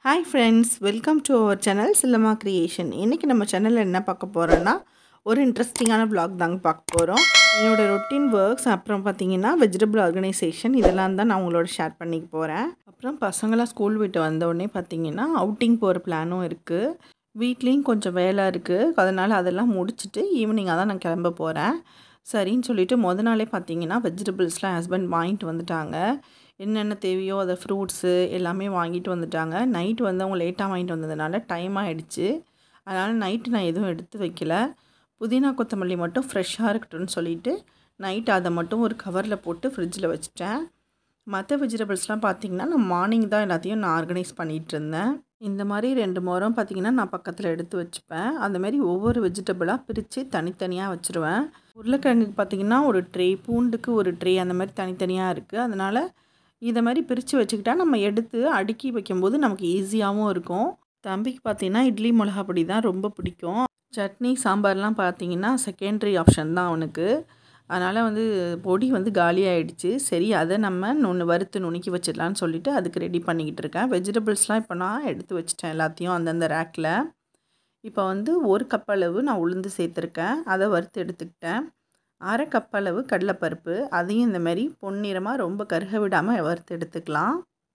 hi friends welcome to our channel சில்லமா creation இன்றைக்கி நம்ம சேனலில் என்ன பார்க்க போகிறோன்னா ஒரு இன்ட்ரெஸ்டிங்கான vlog தாங்க பார்க்க போகிறோம் என்னோட ரொட்டீன் ஒர்க்ஸ் அப்புறம் பார்த்தீங்கன்னா வெஜிடபிள் ஆர்கனைசேஷன் இதெல்லாம் தான் நான் உங்களோட ஷேர் பண்ணிக்க போகிறேன் அப்புறம் பசங்களாம் ஸ்கூல் விட்டு வந்த உடனே பார்த்தீங்கன்னா அவுட்டிங் போகிற பிளானும் இருக்குது வீட்லேயும் கொஞ்சம் வேலை இருக்குது அதனால் அதெல்லாம் முடிச்சுட்டு ஈவினிங்காக தான் நான் கிளம்ப போகிறேன் சரின்னு சொல்லிட்டு முத நாளே பார்த்தீங்கன்னா வெஜிடபிள்ஸ்லாம் ஹஸ்பண்ட் வாங்கிட்டு வந்துட்டாங்க என்னென்ன தேவையோ அதை ஃப்ரூட்ஸு எல்லாமே வாங்கிட்டு வந்துட்டாங்க நைட் வந்து அவங்க லேட்டாக வாங்கிட்டு வந்ததுனால டைம் ஆகிடுச்சு அதனால் நைட்டு நான் எதுவும் எடுத்து வைக்கல புதினா கொத்தமல்லி மட்டும் ஃப்ரெஷ்ஷாக இருக்கட்டும்னு சொல்லிட்டு நைட் அதை மட்டும் ஒரு கவரில் போட்டு ஃப்ரிட்ஜில் வச்சுட்டேன் மற்ற வெஜிடபிள்ஸ்லாம் பார்த்தீங்கன்னா நான் மார்னிங் தான் எல்லாத்தையும் நான் ஆர்கனைஸ் பண்ணிகிட்டு இருந்தேன் இந்த மாதிரி ரெண்டு முறம் பார்த்தீங்கன்னா நான் பக்கத்தில் எடுத்து வச்சுப்பேன் அந்த மாதிரி ஒவ்வொரு வெஜிடபிளாக பிரித்து தனித்தனியாக வச்சுருவேன் உருளைக்கிழங்குக்கு பார்த்தீங்கன்னா ஒரு ட்ரே பூண்டுக்கு ஒரு ட்ரே அந்த மாதிரி தனித்தனியாக இருக்குது அதனால் இதை மாதிரி பிரித்து வச்சுக்கிட்டா நம்ம எடுத்து அடுக்கி வைக்கும்போது நமக்கு ஈஸியாகவும் இருக்கும் தம்பிக்கு பார்த்தீங்கன்னா இட்லி மிளகா பொடி தான் ரொம்ப பிடிக்கும் சட்னி சாம்பார்லாம் பார்த்தீங்கன்னா செகண்டரி ஆப்ஷன் தான் அவனுக்கு அதனால் வந்து பொடி வந்து காலியாகிடுச்சு சரி அதை நம்ம நுண்ணு வறுத்து நுணுக்கி வச்சிடலான்னு சொல்லிட்டு அதுக்கு ரெடி பண்ணிக்கிட்டு இருக்கேன் வெஜிடபிள்ஸ்லாம் இப்போ நான் எடுத்து வச்சிட்டேன் எல்லாத்தையும் அந்தந்த ரேக்கில் இப்போ வந்து ஒரு கப் அளவு நான் உளுந்து சேர்த்துருக்கேன் அதை வறுத்து எடுத்துக்கிட்டேன் அரை கப் அளவு கடலைப்பருப்பு அதையும் இந்த மாதிரி பொன்னிறமாக ரொம்ப கருக விடாமல் வறுத்து எடுத்துக்கலாம்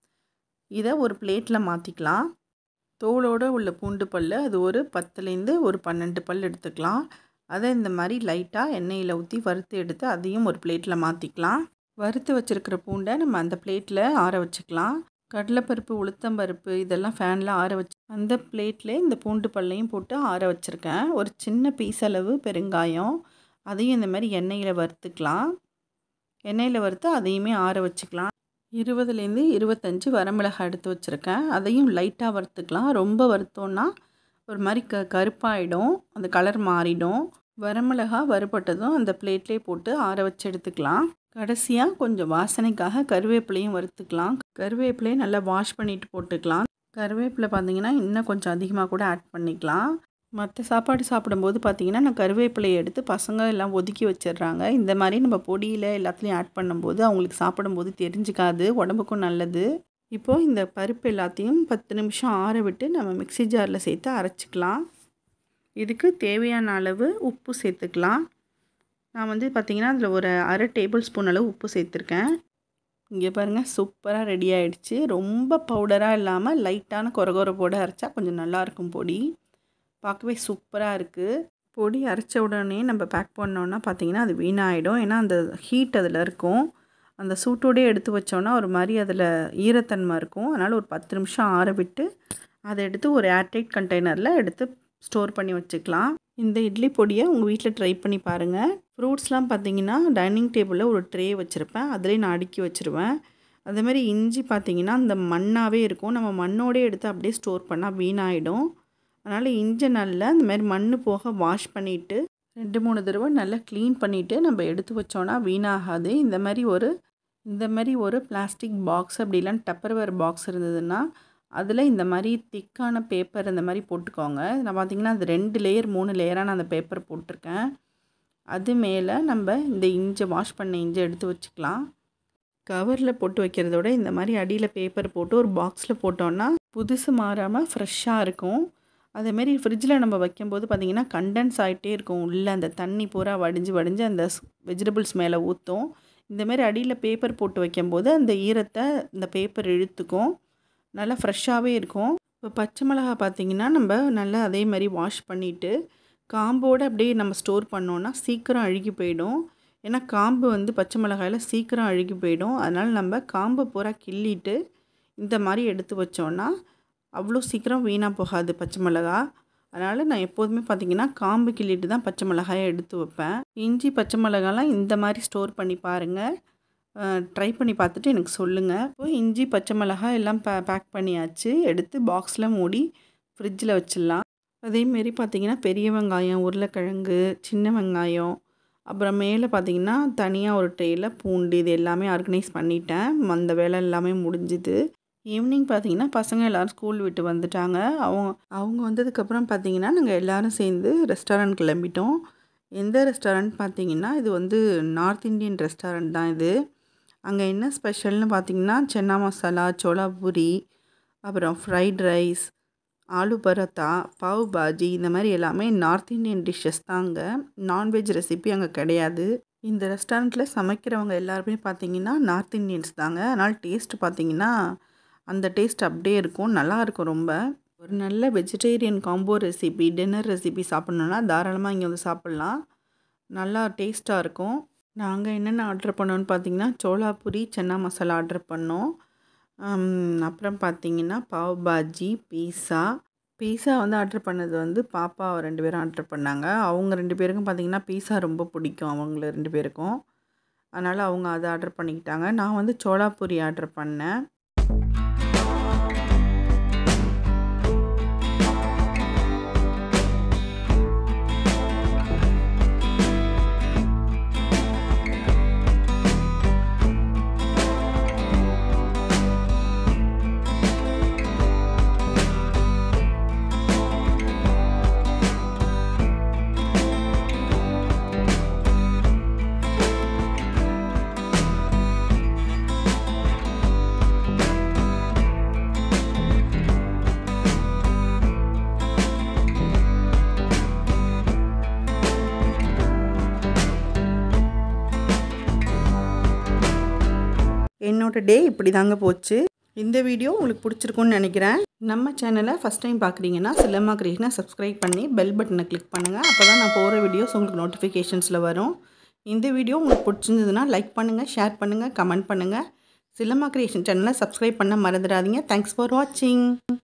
இதை ஒரு பிளேட்டில் மாற்றிக்கலாம் தோலோடு உள்ள பூண்டு பல் அது ஒரு பத்துலேருந்து ஒரு பன்னெண்டு பல் எடுத்துக்கலாம் அதை இந்த மாதிரி லைட்டாக எண்ணெயில் ஊற்றி வறுத்து எடுத்து அதையும் ஒரு பிளேட்டில் மாற்றிக்கலாம் வறுத்து வச்சுருக்கிற பூண்டை நம்ம அந்த பிளேட்டில் ஆற வச்சுக்கலாம் கடலைப்பருப்பு உளுத்தம்பருப்பு இதெல்லாம் ஃபேனில் ஆற வச்சு அந்த பிளேட்டில் இந்த பூண்டு பல்லையும் போட்டு ஆற வச்சுருக்கேன் ஒரு சின்ன பீஸ் அளவு பெருங்காயம் அதையும் இந்த மாதிரி எண்ணெயில் வறுத்துக்கலாம் எண்ணெயில் வறுத்து அதையுமே ஆற வச்சுக்கலாம் இருபதுலேருந்து இருபத்தஞ்சி வரமிளகாய் எடுத்து வச்சுருக்கேன் அதையும் லைட்டாக வறுத்துக்கலாம் ரொம்ப வறுத்தோன்னா ஒரு மாதிரி க கருப்பாயிடும் அந்த கலர் மாறிடும் வரமிளகா வறுபட்டதும் அந்த பிளேட்லேயே போட்டு ஆற வச்சு எடுத்துக்கலாம் கடைசியாக கொஞ்சம் வாசனைக்காக கருவேப்பிலையும் வறுத்துக்கலாம் கருவேப்பிலையும் நல்லா வாஷ் பண்ணிவிட்டு போட்டுக்கலாம் கருவேப்பிலை பார்த்தீங்கன்னா இன்னும் கொஞ்சம் அதிகமாக கூட ஆட் பண்ணிக்கலாம் மற்ற சாப்பாடு சாப்பிடும்போது பார்த்திங்கன்னா நான் கருவேப்பிலையை எடுத்து பசங்க எல்லாம் ஒதுக்கி வச்சிடுறாங்க இந்த மாதிரி நம்ம பொடியில் எல்லாத்துலேயும் ஆட் பண்ணும்போது அவங்களுக்கு சாப்பிடும்போது தெரிஞ்சுக்காது உடம்புக்கும் நல்லது இப்போது இந்த பருப்பு எல்லாத்தையும் பத்து நிமிஷம் ஆற விட்டு நம்ம மிக்சி ஜாரில் சேர்த்து அரைச்சிக்கலாம் இதுக்கு தேவையான அளவு உப்பு சேர்த்துக்கலாம் நான் வந்து பார்த்திங்கன்னா அதில் ஒரு அரை டேபிள் ஸ்பூன் அளவு உப்பு சேர்த்துருக்கேன் இங்கே பாருங்கள் சூப்பராக ரெடி ஆகிடுச்சு ரொம்ப பவுடராக இல்லாமல் லைட்டான கொரகொரப்போடு அரைச்சா கொஞ்சம் நல்லாயிருக்கும் பொடி பார்க்கவே சூப்பராக இருக்குது பொடி அரைச்ச உடனே நம்ம பேக் பண்ணோன்னா பார்த்திங்கன்னா அது வீணாகிடும் ஏன்னா அந்த ஹீட் அதில் இருக்கும் அந்த சூட்டோடே எடுத்து வச்சோன்னா ஒரு மாதிரி அதில் ஈரத்தன்மை இருக்கும் அதனால் ஒரு பத்து நிமிஷம் ஆற விட்டு அதை எடுத்து ஒரு ஏர்டைட் கண்டெய்னரில் எடுத்து ஸ்டோர் பண்ணி வச்சுக்கலாம் இந்த இட்லி பொடியை உங்கள் வீட்டில் ட்ரை பண்ணி பாருங்கள் ஃப்ரூட்ஸ்லாம் பார்த்தீங்கன்னா டைனிங் டேபிளில் ஒரு ட்ரே வச்சுருப்பேன் அதிலே நான் அடுக்கி வச்சுருவேன் அதேமாதிரி இஞ்சி பார்த்திங்கன்னா அந்த மண்ணாகவே இருக்கும் நம்ம மண்ணோடே எடுத்து அப்படியே ஸ்டோர் பண்ணால் வீணாகிடும் அதனால் இஞ்சி நல்லா இந்த மாதிரி மண் போக வாஷ் பண்ணிவிட்டு ரெண்டு மூணு தடவை நல்லா க்ளீன் பண்ணிவிட்டு நம்ம எடுத்து வச்சோன்னா வீணாகாது இந்த மாதிரி ஒரு இந்த மாதிரி ஒரு பிளாஸ்டிக் பாக்ஸ் அப்படி இல்லைன்னா டப்பர்வேர் பாக்ஸ் இருந்ததுன்னா அதில் இந்த மாதிரி திக்கான பேப்பர் இந்த மாதிரி போட்டுக்கோங்க நான் பார்த்திங்கன்னா அது ரெண்டு லேயர் மூணு லேயராக நான் அந்த பேப்பர் போட்டிருக்கேன் அது மேலே நம்ம இந்த இஞ்சி வாஷ் பண்ண இஞ்சி எடுத்து வச்சுக்கலாம் கவரில் போட்டு வைக்கிறத விட இந்த மாதிரி அடியில் பேப்பர் போட்டு ஒரு பாக்ஸில் போட்டோன்னா புதுசு மாறாமல் ஃப்ரெஷ்ஷாக இருக்கும் அதேமாரி ஃப்ரிட்ஜில் நம்ம வைக்கும்போது பார்த்திங்கன்னா கண்டென்ஸ் ஆகிட்டே இருக்கும் உள்ளே அந்த தண்ணி பூரா வடிஞ்சு வடிஞ்சு அந்த வெஜிடபிள்ஸ் மேலே ஊற்றும் இந்தமாரி அடியில் பேப்பர் போட்டு வைக்கும்போது அந்த ஈரத்தை இந்த பேப்பர் இழுத்துக்கும் நல்லா ஃப்ரெஷ்ஷாகவே இருக்கும் இப்போ பச்சை மிளகா பார்த்திங்கன்னா நம்ம நல்லா அதே மாதிரி வாஷ் பண்ணிவிட்டு காம்போடு அப்படியே நம்ம ஸ்டோர் பண்ணோன்னா சீக்கிரம் அழுகி போயிடும் ஏன்னா காம்பு வந்து பச்சை மிளகாயில் சீக்கிரம் அழுகி போயிடும் அதனால் நம்ம காம்பை பூரா கிள்ளிட்டு இந்த மாதிரி எடுத்து வச்சோன்னா அவ்வளோ சீக்கிரம் வீணாக போகாது பச்சை மிளகா அதனால் நான் எப்போதுமே பார்த்திங்கன்னா காம்பு கிள்ளிட்டு தான் பச்சை மிளகாயை எடுத்து வைப்பேன் இஞ்சி பச்சை மிளகாலாம் இந்த மாதிரி ஸ்டோர் பண்ணி பாருங்கள் ட்ரை பண்ணி பார்த்துட்டு எனக்கு சொல்லுங்கள் இப்போ இஞ்சி பச்சை மிளகாய் எல்லாம் பே பேக் பண்ணியாச்சு எடுத்து பாக்ஸில் மூடி ஃப்ரிட்ஜில் வச்சிடலாம் அதேமாரி பார்த்திங்கன்னா பெரிய வெங்காயம் உருளைக்கிழங்கு சின்ன வெங்காயம் அப்புறம் மேலே பார்த்திங்கன்னா தனியாக ஒரு ட்ரேயில் பூண்டு இது எல்லாமே ஆர்கனைஸ் பண்ணிட்டேன் அந்த வேலை எல்லாமே முடிஞ்சுது ஈவினிங் பார்த்தீங்கன்னா பசங்க எல்லோரும் ஸ்கூல் விட்டு வந்துட்டாங்க அவங்க அவங்க வந்ததுக்கப்புறம் பார்த்தீங்கன்னா நாங்கள் எல்லோரும் சேர்ந்து ரெஸ்டாரண்ட் கிளம்பிட்டோம் எந்த ரெஸ்டாரண்ட் பார்த்தீங்கன்னா இது வந்து நார்த் இந்தியன் ரெஸ்டாரண்ட் தான் இது அங்கே என்ன ஸ்பெஷல்னு பார்த்தீங்கன்னா சென்னா மசாலா சோளா பூரி அப்புறம் ஃப்ரைட் ரைஸ் ஆலு பரோட்டா பாவ் பாஜி இந்த மாதிரி எல்லாமே நார்த் இந்தியன் டிஷ்ஷஸ் தாங்க நான்வெஜ் ரெசிபி அங்கே கிடையாது இந்த ரெஸ்டாரண்ட்டில் சமைக்கிறவங்க எல்லாருமே பார்த்தீங்கன்னா நார்த் இந்தியன்ஸ் தாங்க அதனால் டேஸ்ட் பார்த்தீங்கன்னா அந்த டேஸ்ட் அப்படியே இருக்கும் நல்லா இருக்கும் ரொம்ப ஒரு நல்ல vegetarian combo recipe dinner recipe சாப்பிட்ணுன்னா தாராளமாக இங்கே வந்து சாப்பிட்லாம் நல்லா டேஸ்ட்டாக இருக்கும் நாங்கள் என்னென்ன ஆர்டர் பண்ணோன்னு பார்த்தீங்கன்னா சோளாபூரி சன்னா மசாலா ஆர்டர் பண்ணோம் அப்புறம் பார்த்தீங்கன்னா பாவ் பாஜி பீஸா பீஸா வந்து ஆர்டர் பண்ணது வந்து பாப்பா ரெண்டு பேரும் ஆர்டர் பண்ணாங்க அவங்க ரெண்டு பேருக்கும் பார்த்தீங்கன்னா பீஸா ரொம்ப பிடிக்கும் அவங்கள ரெண்டு பேருக்கும் அதனால் அவங்க அதை ஆர்டர் பண்ணிக்கிட்டாங்க நான் வந்து சோளாபூரி ஆர்டர் பண்ணேன் என்னோட டே இப்படி தாங்க போச்சு இந்த வீடியோ உங்களுக்கு பிடிச்சிருக்குன்னு நினைக்கிறேன் நம்ம சேனலை ஃபஸ்ட் டைம் பார்க்குறீங்கன்னா சிலமா கிரியேஷனை சப்ஸ்கிரைப் பண்ணி பெல் பட்டனை கிளிக் பண்ணுங்கள் அப்போ தான் நான் போகிற வீடியோஸ் உங்களுக்கு நோட்டிஃபிகேஷன்ஸில் வரும் இந்த வீடியோ உங்களுக்கு பிடிச்சிருந்ததுன்னா லைக் பண்ணுங்கள் ஷேர் பண்ணுங்கள் கமெண்ட் பண்ணுங்கள் சிலமா கிரியேஷன் சேனலை சப்ஸ்கிரைப் பண்ண மறந்துடாதீங்க தேங்க்ஸ் ஃபார் வாட்சிங்